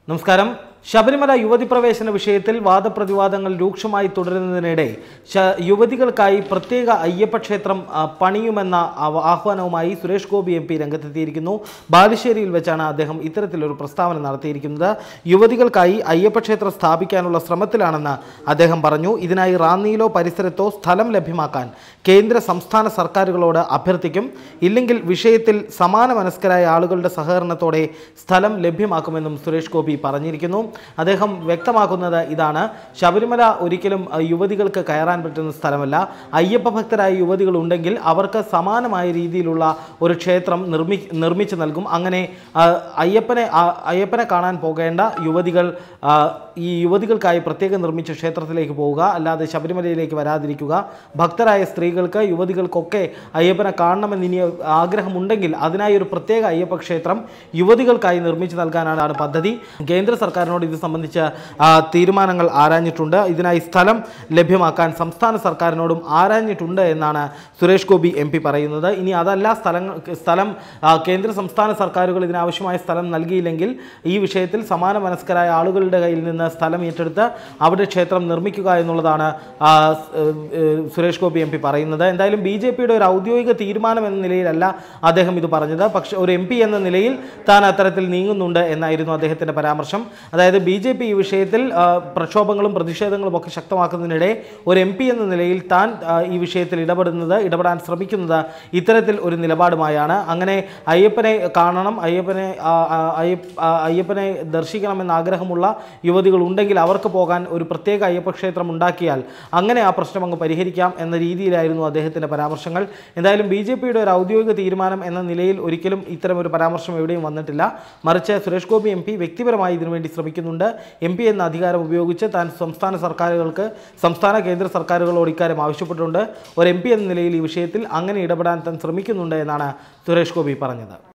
നമസ്കാരം ശബരിമല യുവതി പ്രവേശന വിഷയത്തിൽ വാദപ്രതിവാദങ്ങൾ രൂക്ഷമായി തുടരുന്നതിനിടെ ശ- യുവതികൾക്കായി പ്രത്യേക അയ്യപ്പ ക്ഷേത്രം ആ, പണിയുമെന്ന ആവ- ആഹ്വാനവുമായി സുരേഷ് ഗോപി എം പി രംഗത്തെത്തിയിരിക്കുന്നു ബാലുശ്ശേരിയിൽ വെച്ചാണ് അദ്ദേഹം ഇത്തരത്തിലൊരു പ്രസ്താവന നടത്തിയിരിക്കുന്നത് യുവതികൾക്കായി അയ്യപ്പ ക്ഷേത്രം സ്ഥാപിക്കാനുള്ള ശ്രമത്തിലാണെന്ന് അദ്ദേഹം പറഞ്ഞു ഇതിനായി റാന്നിയിലോ പരിസരത്തോ സ്ഥലം ലഭ്യമാക്കാൻ കേന്ദ്ര സംസ്ഥാന സർക്കാരുകളോട് അഭ്യർത്ഥിക്കും ഇല്ലെങ്കിൽ വിഷയത്തിൽ സമാന മനസ്കരായ ആളുകളുടെ സഹകരണത്തോടെ സ്ഥലം ലഭ്യമാക്കുമെന്നും സുരേഷ് ഗോപി പറഞ്ഞിരിക്കുന്നു അദ്ദേഹം വ്യക്തമാക്കുന്നത് ഇതാണ് ശബരിമല ഒരിക്കലും അഹ്, യുവതികൾക്ക് കയറാൻ പറ്റുന്ന സ്ഥലമല്ല അയ്യപ്പ ഭക്തരായ യുവതികൾ ഉണ്ടെങ്കിൽ അവർക്ക് സമാനമായ രീതിയിലുള്ള ഒരു ക്ഷേത്രം നിർമ്മി നിർമ്മിച്ചു നൽകും അങ്ങനെ ആ, അയ്യപ്പനെ ആ, അയ്യപ്പനെ കാണാൻ പോകേണ്ട യുവതികൾ ആ, ഈ യുവതികൾക്കായി പ്രത്യേകം നിർമ്മിച്ച ക്ഷേത്രത്തിലേക്ക് പോവുക അല്ലാതെ ശബരിമലയിലേക്ക് വരാതിരിക്കുക ഭക്തരായ സ്ത്രീകൾക്ക് യുവതികൾക്കൊക്കെ അയ്യപ്പനെ കാണണമെന്ന് ഇനി ആഗ്രഹമുണ്ടെങ്കിൽ അതിനായി ഒരു പ്രത്യേക അയ്യപ്പ ക്ഷേത്രം യുവതികൾക്കായി നിർമ്മിച്ചു നൽകാനാണ് പദ്ധതി കേന്ദ്ര സർക്കാരിനോട് ഇത് സംബന്ധിച്ച് ആ, തീരുമാനങ്ങൾ ആരാഞ്ഞിട്ടുണ്ട് ഇതിനായി സ്ഥലം ലഭ്യമാക്കാൻ സംസ്ഥാന സർക്കാരിനോടും ആരാഞ്ഞിട്ടുണ്ട് എന്നാണ് സുരേഷ് ഗോപി എം പി പറയുന്നത് ഇനി അതല്ല സ്ഥലങ്ങൾ സ്ഥലം ആ, കേന്ദ്ര സംസ്ഥാന സർക്കാരുകൾ ഇതിനാവശ്യമായ സ്ഥലം നൽകിയില്ലെങ്കിൽ ഈ വിഷയത്തിൽ സമാന മനസ്കരായ ആളുകളുടെ കയ്യിൽ നിന്ന് സ്ഥലം ഏറ്റെടുത്ത് അവിടെ ക്ഷേത്രം നിർമ്മിക്കുക എന്നുള്ളതാണ് ആ, സ്- ഏഹ്, സുരേഷ് ഗോപി എം പി പറയുന്നത് എന്തായാലും ബി ജെ പിയുടെ ഒരു ഔദ്യോഗിക തീരുമാനം എന്ന നിലയിലല്ല അദ്ദേഹം ഇത് പറഞ്ഞത് പക്ഷേ ഒരു എം പി എന്ന നിലയിൽ താൻ അത്തരത്തിൽ നീങ്ങുന്നുണ്ട് എന്നായിരുന്നു അദ്ദേഹത്തിൻ്റെ പരാമർശം അതായത് ബി ജെ പി ഈ വിഷയത്തിൽ ആ, പ്രക്ഷോഭങ്ങളും പ്രതിഷേധങ്ങളും ഒക്കെ ശക്തമാക്കുന്നതിനിടെ ഒരു എം പി എന്ന നിലയിൽ താൻ ആ, ഈ വിഷയത്തിൽ ഇടപെടുന്നത് ഇടപെടാൻ ശ്രമിക്കുന്നത് ഇത്തരത്തിൽ ഒരു നിലപാടുമായാണ് അങ്ങനെ അയ്യപ്പനെ കാണണം അയ്യപ്പനെ ആ, ആ, അയ്യപ്പ- ആ, അയ്യപ്പനെ ദർശിക്കണമെന്ന് ആഗ്രഹമുള്ള യുവതികൾ ഉണ്ടെങ്കിൽ അവർക്ക് പോകാൻ ഒരു പ്രത്യേക അയ്യപ്പ ക്ഷേത്രം ഉണ്ടാക്കിയാൽ അങ്ങനെ ആ പ്രശ്നം അങ്ങ് പരിഹരിക്കാം എന്ന രീതിയിലായിരുന്നു അദ്ദേഹത്തിൻ്റെ പരാമർശങ്ങൾ എന്തായാലും ബി ജെ പിയുടെ ഒരു ഔദ്യോഗിക തീരുമാനം എന്ന നിലയിൽ ഒരിക്കലും ഇത്തരം ഒരു പരാമർശം എവിടെയും വന്നിട്ടില്ല മറിച്ച് സുരേഷ് ഗോപി എം പി വ്യക്തിപരമായി ഇതിനുവേണ്ടി ശ്രമിക്കുന്നുണ്ട് എം പി എന്ന അധികാരം ഉപയോഗിച്ച് താൻ സംസ്ഥാന സർക്കാരുകൾക്ക് സംസ്ഥാന കേന്ദ്ര സർക്കാരുകളോട് ഇക്കാര്യം ആവശ്യപ്പെട്ടിട്ടുണ്ട് ഒരു എം പി എന്ന നിലയിൽ ഈ വിഷയത്തിൽ അങ്ങനെ ഇടപെടാൻ താൻ ശ്രമിക്കുന്നുണ്ട് എന്നാണ് സുരേഷ് ഗോപി പറഞ്ഞത്